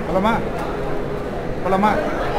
போலாமா போலாமா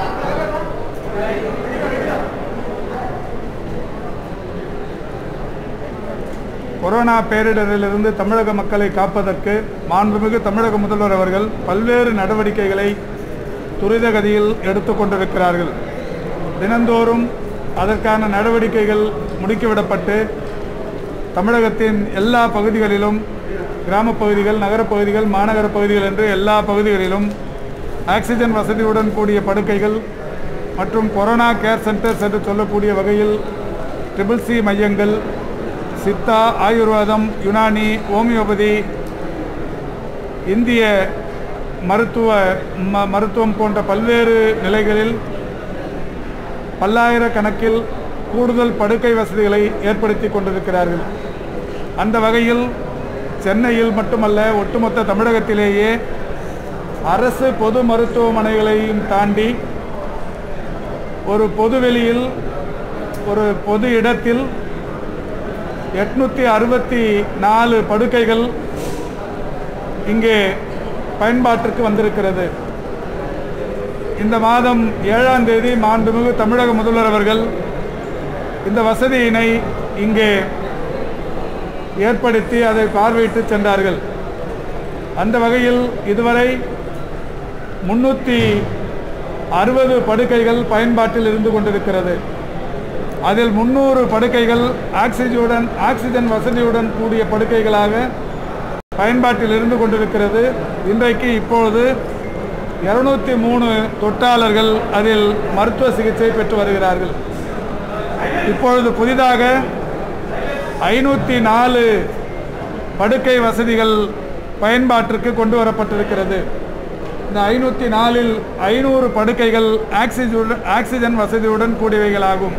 கொரோனா பேரிடரிலிருந்து தமிழக மக்களை காப்பதற்கு மாண்புமிகு தமிழக முதல்வர் அவர்கள் பல்வேறு நடவடிக்கைகளை துரிதகதியில் எடுத்துக்கொண்டிருக்கிறார்கள் தினந்தோறும் அதற்கான நடவடிக்கைகள் முடுக்கிவிடப்பட்டு தமிழகத்தின் எல்லா பகுதிகளிலும் கிராமப் பகுதிகள் நகரப் பகுதிகள் மாநகர பகுதிகள் என்று எல்லா பகுதிகளிலும் ஆக்சிஜன் வசதியுடன் கூடிய படுக்கைகள் மற்றும் கொரோனா கேர் சென்டர்ஸ் என்று சொல்லக்கூடிய வகையில் ட்ரிபிள் சி மையங்கள் சித்தா ஆயுர்வேதம் யுனானி ஹோமியோபதி இந்திய மருத்துவ ம மருத்துவம் போன்ற பல்வேறு நிலைகளில் பல்லாயிரக்கணக்கில் கூடுதல் படுக்கை வசதிகளை ஏற்படுத்தி கொண்டிருக்கிறார்கள் அந்த வகையில் சென்னையில் மட்டுமல்ல ஒட்டுமொத்த தமிழகத்திலேயே அரசு பொது மருத்துவமனைகளையும் தாண்டி ஒரு பொதுவெளியில் ஒரு பொது இடத்தில் எட்நூற்றி அறுபத்தி நாலு படுக்கைகள் இங்கே பயன்பாட்டிற்கு வந்திருக்கிறது இந்த மாதம் ஏழாம் தேதி மாண்புமிகு தமிழக முதல்வர் அவர்கள் இந்த வசதியினை இங்கே ஏற்படுத்தி அதை பார்வையிட்டு சென்றார்கள் அந்த வகையில் இதுவரை முன்னூற்றி அறுபது படுக்கைகள் பயன்பாட்டில் இருந்து கொண்டிருக்கிறது அதில் முந்நூறு படுக்கைகள் ஆக்சிஜனுடன் ஆக்சிஜன் வசதியுடன் கூடிய படுக்கைகளாக பயன்பாட்டில் இருந்து கொண்டிருக்கிறது இன்றைக்கு இப்பொழுது இருநூத்தி மூணு தொற்றாளர்கள் அதில் மருத்துவ சிகிச்சை பெற்று வருகிறார்கள் இப்பொழுது புதிதாக ஐநூற்றி நாலு படுக்கை வசதிகள் பயன்பாட்டிற்கு கொண்டு வரப்பட்டிருக்கிறது இந்த ஐநூற்றி நாலில் ஐநூறு படுக்கைகள் ஆக்சிஜன் ஆக்சிஜன் வசதியுடன் கூடியவைகளாகும்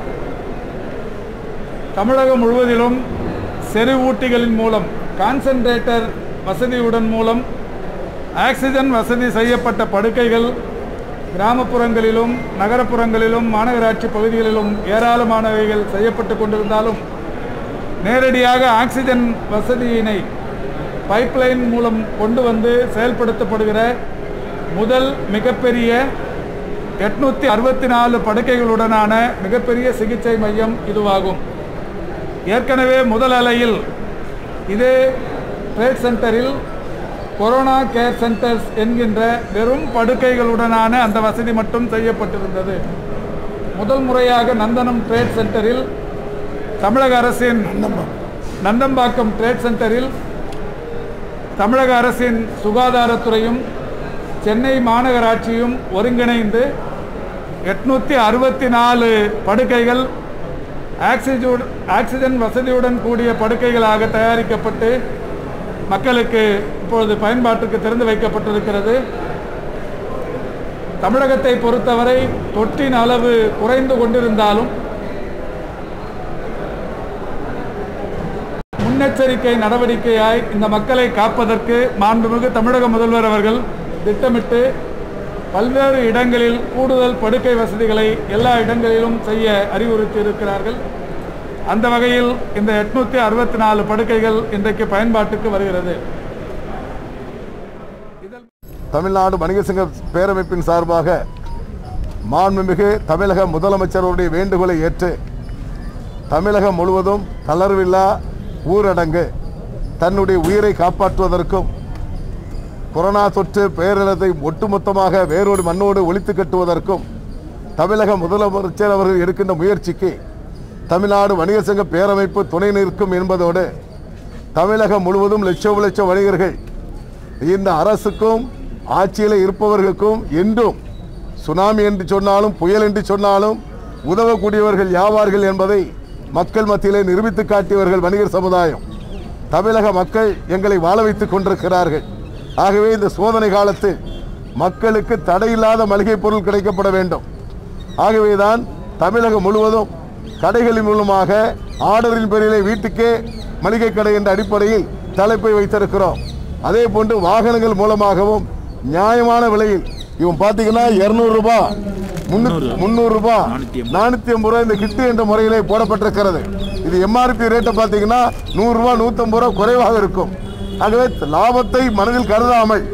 தமிழகம் முழுவதிலும் செறிவூட்டிகளின் மூலம் கான்சன்ட்ரேட்டர் வசதியுடன் மூலம் ஆக்சிஜன் வசதி செய்யப்பட்ட படுக்கைகள் கிராமப்புறங்களிலும் நகரப்புறங்களிலும் மாநகராட்சி பகுதிகளிலும் ஏராளமானவைகள் செய்யப்பட்டு கொண்டிருந்தாலும் நேரடியாக ஆக்சிஜன் வசதியினை பைப்லைன் மூலம் கொண்டு வந்து செயல்படுத்தப்படுகிற முதல் மிகப்பெரிய எட்நூற்றி அறுபத்தி நாலு படுக்கைகளுடனான மிகப்பெரிய சிகிச்சை மையம் இதுவாகும் ஏற்கனவே முதல் அலையில் இதே ட்ரேட் சென்டரில் கொரோனா கேர் சென்டர்ஸ் என்கின்ற வெறும் படுக்கைகளுடனான அந்த வசதி மட்டும் செய்யப்பட்டிருந்தது முதல் முறையாக நந்தனம் ட்ரேட் சென்டரில் தமிழக அரசின் நந்தம்பாக்கம் ட்ரேட் சென்டரில் தமிழக அரசின் சுகாதாரத்துறையும் சென்னை மாநகராட்சியும் ஒருங்கிணைந்து எட்நூற்றி அறுபத்தி நாலு படுக்கைகள் ஆக்சிஜன் ஆக்சிஜன் வசதியுடன் கூடிய படுக்கைகளாக தயாரிக்கப்பட்டு மக்களுக்கு இப்பொழுது பயன்பாட்டுக்கு திறந்து வைக்கப்பட்டிருக்கிறது தமிழகத்தை பொறுத்தவரை தொற்றின் அளவு குறைந்து கொண்டிருந்தாலும் முன்னெச்சரிக்கை நடவடிக்கையாய் இந்த மக்களை காப்பதற்கு மாண்புமிகு தமிழக முதல்வர் அவர்கள் திட்டமிட்டு பல்வேறு இடங்களில் கூடுதல் படுக்கை வசதிகளை எல்லா இடங்களிலும் செய்ய அறிவுறுத்தி இருக்கிறார்கள் அந்த வகையில் இந்த எட்நூத்தி அறுபத்தி நாலு படுக்கைகள் இன்றைக்கு பயன்பாட்டுக்கு வருகிறது தமிழ்நாடு வணிக சங்க பேரமைப்பின் சார்பாக மாண்புமிகு தமிழக முதலமைச்சருடைய வேண்டுகோளை ஏற்று தமிழகம் முழுவதும் தளர்வில்லா ஊரடங்கு தன்னுடைய உயிரை காப்பாற்றுவதற்கும் கொரோனா தொற்று பேரிழத்தை ஒட்டுமொத்தமாக வேரோடு மண்ணோடு ஒழித்து கட்டுவதற்கும் தமிழக முதலமைச்சர் அவர்கள் எடுக்கின்ற முயற்சிக்கு தமிழ்நாடு வணிக சங்க பேரமைப்பு துணை நிற்கும் என்பதோடு தமிழகம் முழுவதும் லட்சம் லட்சம் வணிகர்கள் இந்த அரசுக்கும் ஆட்சியில் இருப்பவர்களுக்கும் என்றும் சுனாமி என்று சொன்னாலும் புயல் என்று சொன்னாலும் உதவக்கூடியவர்கள் யாவார்கள் என்பதை மக்கள் மத்தியிலே நிரூபித்து காட்டியவர்கள் வணிகர் சமுதாயம் தமிழக மக்கள் எங்களை வாழ வைத்துக் கொண்டிருக்கிறார்கள் ஆகவே இந்த சோதனை காலத்தில் மக்களுக்கு தடையில்லாத மளிகை பொருள் கிடைக்கப்பட வேண்டும் ஆகவேதான் தமிழகம் முழுவதும் கடைகளின் மூலமாக ஆர்டரின் பேரிலே வீட்டுக்கே மளிகை கடை என்ற அடிப்படையில் தலைப்பை வைத்திருக்கிறோம் அதே போன்று வாகனங்கள் மூலமாகவும் நியாயமான விலையில் இவன் பார்த்தீங்கன்னா இருநூறு ரூபாய் முன்னூறு முந்நூறு ரூபாய் நானூற்றி ஐம்பது ரூபாய் இந்த கிட்டு என்ற முறையிலே போடப்பட்டிருக்கிறது இது எம்ஆர்பி ரேட்டை பார்த்தீங்கன்னா நூறுரூவா நூற்றம்பது ரூபா குறைவாக இருக்கும் ஆகவே லாபத்தை மனதில் கருதாமல்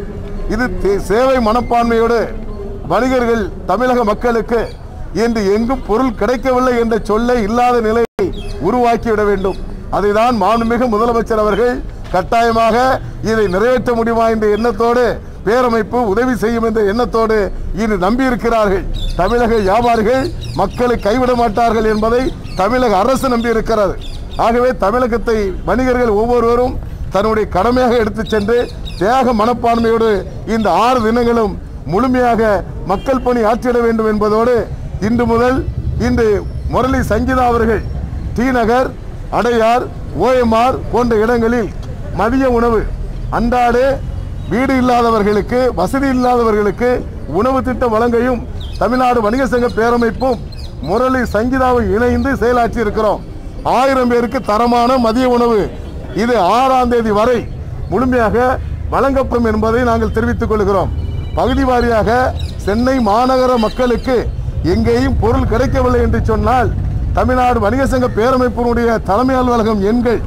இது தே- சேவை மனப்பான்மையோடு வணிகர்கள் தமிழக மக்களுக்கு இன்று எங்கும் பொருள் கிடைக்கவில்லை என்ற சொல்லை இல்லாத நிலையை உருவாக்கிவிட வேண்டும் அதைதான் மாண்புமிகு முதலமைச்சர் அவர்கள் கட்டாயமாக இதை நிறைவேற்ற முடியுமா என்ற எண்ணத்தோடு பேரமைப்பு உதவி செய்யும் என்ற எண்ணத்தோடு இன்று நம்பியிருக்கிறார்கள் தமிழக வியாபாரிகள் மக்களை கைவிட மாட்டார்கள் என்பதை தமிழக அரசு நம்பியிருக்கிறது ஆகவே தமிழகத்தை வணிகர்கள் ஒவ்வொருவரும் தன்னுடைய கடமையாக எடுத்துச் சென்று தியாக மனப்பான்மையோடு இந்த ஆறு தினங்களும் முழுமையாக மக்கள் பணி ஆற்றிட வேண்டும் என்பதோடு இன்று முதல் இன்று முரளி சங்கீதா அவர்கள் டி நகர் அடையார் ஓஎம்ஆர் போன்ற இடங்களில் மதிய உணவு அன்றாடு வீடு இல்லாதவர்களுக்கு வசதி இல்லாதவர்களுக்கு உணவு திட்டம் வழங்கையும் தமிழ்நாடு வணிக சங்க பேரமைப்பும் முரளி சங்கீதாவை இணைந்து செயலாற்றி இருக்கிறோம் ஆயிரம் பேருக்கு தரமான மதிய உணவு இது ஆறாம் தேதி வரை முழுமையாக வழங்கப்படும் என்பதை நாங்கள் தெரிவித்துக் கொள்கிறோம் பகுதி வாரியாக சென்னை மாநகர மக்களுக்கு எங்கேயும் பொருள் கிடைக்கவில்லை என்று சொன்னால் தமிழ்நாடு வணிக சங்க பேரமைப்பினுடைய தலைமை அலுவலகம் எண்கள்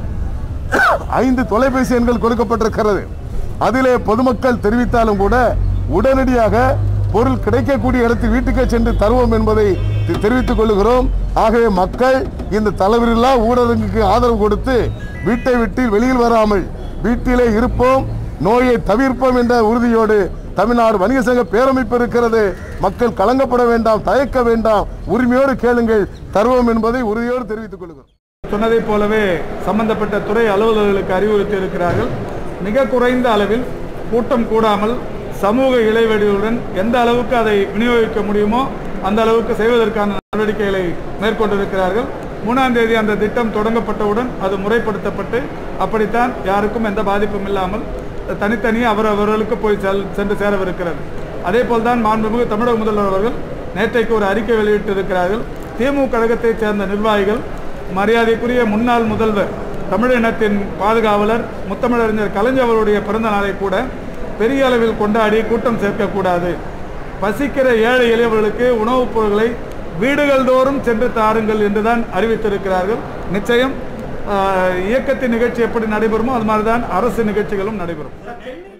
ஐந்து தொலைபேசி எண்கள் கொடுக்கப்பட்டிருக்கிறது அதிலே பொதுமக்கள் தெரிவித்தாலும் கூட உடனடியாக பொருள் கிடைக்கக்கூடிய இடத்தில் வீட்டுக்கே சென்று தருவோம் என்பதை தெ- தெரிவித்துக் கொள்கிறோம் ஆகவே மக்கள் இந்த தலைவரில்லா ஊரடங்குக்கு ஆதரவு கொடுத்து வீட்டை விட்டு வெளியில் வராமல் வீட்டிலே இருப்போம் நோயை தவிர்ப்போம் என்ற உறுதியோடு தமிழ்நாடு வணிக சங்க பேரமைப்பு இருக்கிறது மக்கள் கலங்கப்பட வேண்டாம் தயக்க வேண்டாம் உரிமையோடு கேளுங்கள் தருவோம் என்பதை உறுதியோடு தெரிவித்துக் கொள்கிறோம் சொன்னதைப் போலவே சம்பந்தப்பட்ட துறை அலுவலர்களுக்கு அறிவுறுத்தி இருக்கிறார்கள் மிக குறைந்த அளவில் கூட்டம் கூடாமல் சமூக இடைவெளியுடன் எந்த அளவுக்கு அதை விநியோகிக்க முடியுமோ அந்த அளவுக்கு செய்வதற்கான நடவடிக்கைகளை மேற்கொண்டிருக்கிறார்கள் மூணாம் தேதி அந்த திட்டம் தொடங்கப்பட்டவுடன் அது முறைப்படுத்தப்பட்டு அப்படித்தான் யாருக்கும் எந்த பாதிப்பும் இல்லாமல் தனித்தனி அவரவர்களுக்கு போய் செல் சென்று சேரவிருக்கிறது அதே போல்தான் மாண்புமிகு தமிழக முதல்வர் அவர்கள் நேற்றைக்கு ஒரு அறிக்கை வெளியிட்டிருக்கிறார்கள் திமுக கழகத்தைச் சேர்ந்த நிர்வாகிகள் மரியாதைக்குரிய முன்னாள் முதல்வர் தமிழினத்தின் பாதுகாவலர் முத்தமிழறிஞர் கலைஞர் அவருடைய பிறந்த நாளை கூட பெரிய அளவில் கொண்டாடி கூட்டம் சேர்க்கக்கூடாது பசிக்கிற ஏழை எளியவர்களுக்கு உணவுப் பொருட்களை வீடுகள் தோறும் சென்று தாருங்கள் என்றுதான் அறிவித்திருக்கிறார்கள் நிச்சயம் ஆஹ், இயக்கத்தின் நிகழ்ச்சி எப்படி நடைபெறுமோ அது மாதிரி தான் அரசு நிகழ்ச்சிகளும் நடைபெறும்